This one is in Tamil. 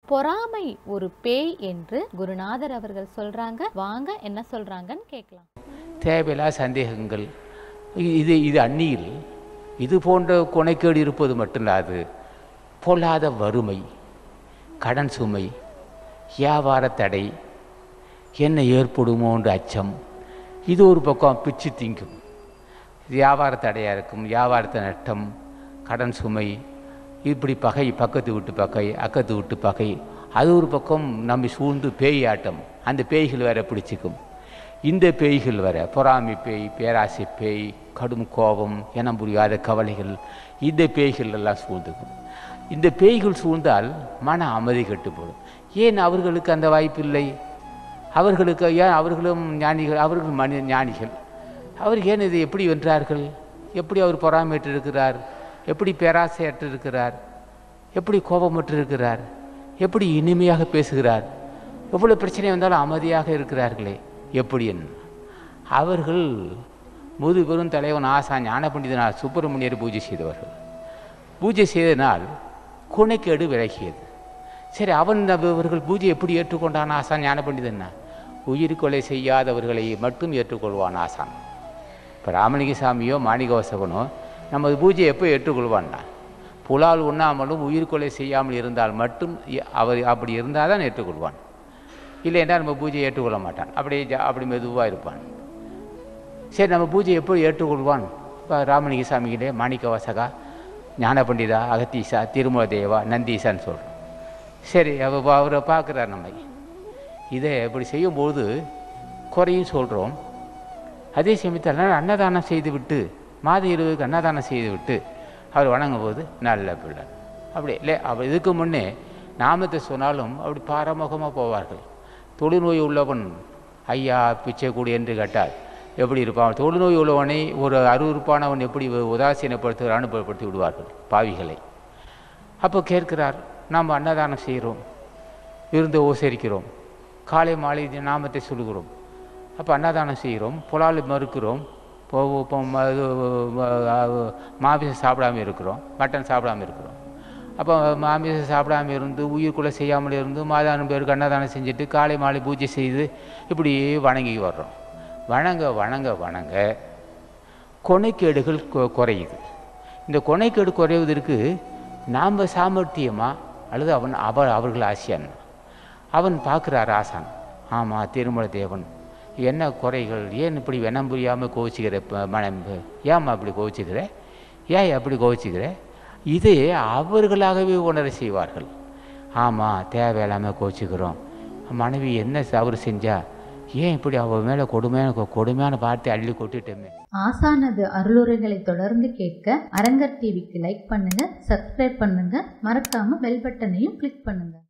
பொறாமை ஒரு பேய் என்று குருநாதர் அவர்கள் சொல்றாங்க வாங்க என்ன சொல்றாங்கன்னு கேட்கலாம் தேவையில்லா சந்தேகங்கள் இ- இது இது அந்நியில் இது போன்ற கொனைக்கேடு இருப்பது மட்டுமில்லாது பொல்லாத வறுமை கடன் சுமை வியாபார தடை என்ன ஏற்படுமோன்ற அச்சம் இது ஒரு பக்கம் பிச்சு திங்கும் வியாபார தடையாக இருக்கும் வியாபாரத்தை நஷ்டம் கடன் சுமை இப்படி பகை பக்கத்து வீட்டு பகை அக்கத்து வீட்டு பகை அது ஒரு பக்கம் நம்மை சூழ்ந்து பேய் ஆட்டம் அந்த பேய்கள் வேற பிடிச்சிக்கும் இந்த பேய்கள் வர பொறாமை பேய் பேராசை பேய் கடும் கோபம் என புரியாத கவலைகள் இந்த பேய்கள் எல்லாம் சூழ்ந்துக்கும் இந்த பேய்கள் சூழ்ந்தால் மன அமைதி கட்டுப்படும் ஏன் அவர்களுக்கு அந்த வாய்ப்பு இல்லை அவர்களுக்கு ஏன் அவர்களும் ஞானிகள் அவர்கள் மனி ஞானிகள் அவர் ஏன் இதை எப்படி வென்றார்கள் எப்படி அவர் பொறாமையற்று இருக்கிறார் எப்படி பேராசையற்று இருக்கிறார் எப்படி கோபமற்று இருக்கிறார் எப்படி இனிமையாக பேசுகிறார் எவ்வளோ பிரச்சனை வந்தாலும் அமைதியாக இருக்கிறார்களே எப்படி என்ன அவர்கள் முதுபெரும் தலைவன் ஆசா ஞான பண்டிதனார் சுப்பிரமணியர் பூஜை செய்தவர்கள் பூஜை செய்தனால் குணைக்கேடு விலகியது சரி அவன் அவர்கள் பூஜை எப்படி ஏற்றுக்கொண்டான் ஆசான் ஞான பண்டிதன்னா உயிர் கொலை செய்யாதவர்களை மட்டும் ஏற்றுக்கொள்வான் ஆசான் இப்போ ராமலிங்க சாமியோ மாணிகவாசகனோ நமது பூஜையை எப்போ ஏற்றுக்கொள்வான்னா புலால் உண்ணாமலும் உயிர் கொலை செய்யாமல் இருந்தால் மட்டும் எ- அவர் அப்படி இருந்தால் தான் ஏற்றுக்கொள்வான் இல்லைன்னா நம்ம பூஜையை ஏற்றுக்கொள்ள மாட்டான் அப்படியே ஜா- அப்படி மெதுவாக இருப்பான் சரி நம்ம பூஜை எப்படி ஏற்றுக்கொள்வான் இப்போ ராமலிங்க சாமிகளே மாணிக்கவாசகா ஞான பண்டிதா அகத்தீசா திருமல தேவா நந்தீசான்னு சொல்கிறோம் சரி அவ அவரை பார்க்குறார் நம்மை இதை இப்படி செய்யும்போது குறையும் சொல்கிறோம் அதே சமயத்தில் அன்னதானம் செய்துவிட்டு மாத இருபதுக்கு அன்னதானம் செய்துவிட்டு அவர் வணங்கும் போது நல்ல பிள்ளை அப்படி இல்லை அப்போ இதுக்கு முன்னே நாமத்தை சொன்னாலும் அப்படி பாரமுகமாக போவார்கள் தொழுநோய் உள்ளவன் ஐயா பிச்சை கூடி என்று கேட்டால் எப்படி இருப்பான் தொழுநோய் உள்ளவனை ஒரு அருவருப்பானவன் எப்படி உதாசீனப்படுத்துகிறான்னு படுத்தி விடுவார்கள் பாவிகளை அப்போ கேட்கிறார் நாம் அன்னதானம் செய்கிறோம் விருந்து உபசரிக்கிறோம் காலை மாலை இது நாமத்தை சொல்லுகிறோம் அப்போ அன்னதானம் செய்கிறோம் புலால் மறுக்கிறோம் இப்போ இப்போ ம- இது, ம- மாமிசம் சாப்பிடாம இருக்கிறோம் மட்டன் சாப்பிடாம இருக்கிறோம் அப்போ மாமிசம் சாப்பிடாம இருந்து உயிர்க்குள்ளே செய்யாமல் இருந்து மாதானம் பேருக்கு அன்னதானம் செஞ்சுட்டு காலை மாலை பூஜை செய்து இப்படி வணங்கி வர்றோம் வணங்க வணங்க வணங்க கொனைக்கேடுகள் கொ- குறையுது இந்த கொனைக்கேடு குறைவதற்கு நாம் சாமர்த்தியமா அல்லது அவன் அவ அவர்கள் ஆசியான் அவன் பார்க்குறார் ஆசான் ஆமாம் திருமல தேவன் என்ன குறைகள் ஏன் இப்படி வெனம் புரியாமல் கோவிச்சுக்கிற ப- மனம் ஏம்மா அப்படி கோவிச்சுக்கிற ஏன் அப்படி கோவிச்சுக்கிற இதை அவர்களாகவே உணர செய்வார்கள் ஆமாம் தேவையில்லாமல் கோவிச்சுக்கிறோம் மனைவி என்ன தவறு செஞ்சா ஏன் இப்படி அவ மேலே கொடுமையான கொடுமையான வார்த்தை அள்ளி கொட்டிட்டோமே ஆசானது அருளுரைகளை தொடர்ந்து கேட்க அரங்கர் டிவிக்கு லைக் பண்ணுங்க சப்ஸ்கிரைப் பண்ணுங்க மறக்காம பெல் பட்டனையும் கிளிக் பண்ணுங்க